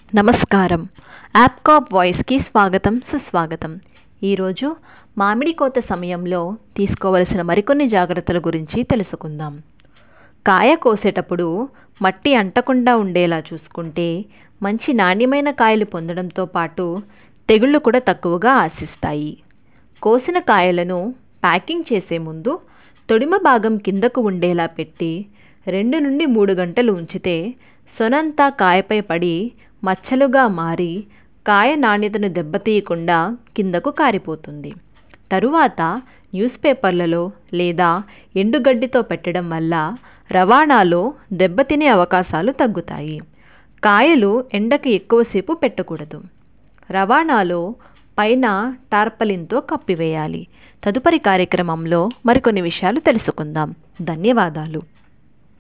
నమస్కారం యాప్కాప్ వాయిస్కి స్వాగతం సుస్వాగతం ఈరోజు మామిడి కోత సమయంలో తీసుకోవలసిన మరికొన్ని జాగ్రత్తల గురించి తెలుసుకుందాం కాయ కోసేటప్పుడు మట్టి అంటకుండా ఉండేలా చూసుకుంటే మంచి నాణ్యమైన కాయలు పొందడంతో పాటు తెగుళ్ళు కూడా తక్కువగా ఆశిస్తాయి కోసిన కాయలను ప్యాకింగ్ చేసే ముందు తొడిమ భాగం కిందకు ఉండేలా పెట్టి రెండు నుండి మూడు గంటలు ఉంచితే సొనంతా కాయపై పడి మచ్చలుగా మారి కాయ నాణ్యతను దెబ్బతీయకుండా కిందకు కారిపోతుంది తరువాత న్యూస్ పేపర్లలో లేదా ఎండుగడ్డితో పెట్టడం వల్ల రవాణాలో దెబ్బతినే అవకాశాలు తగ్గుతాయి కాయలు ఎండకి ఎక్కువసేపు పెట్టకూడదు రవాణాలో పైన టార్పలిన్తో కప్పివేయాలి తదుపరి కార్యక్రమంలో మరికొన్ని విషయాలు తెలుసుకుందాం ధన్యవాదాలు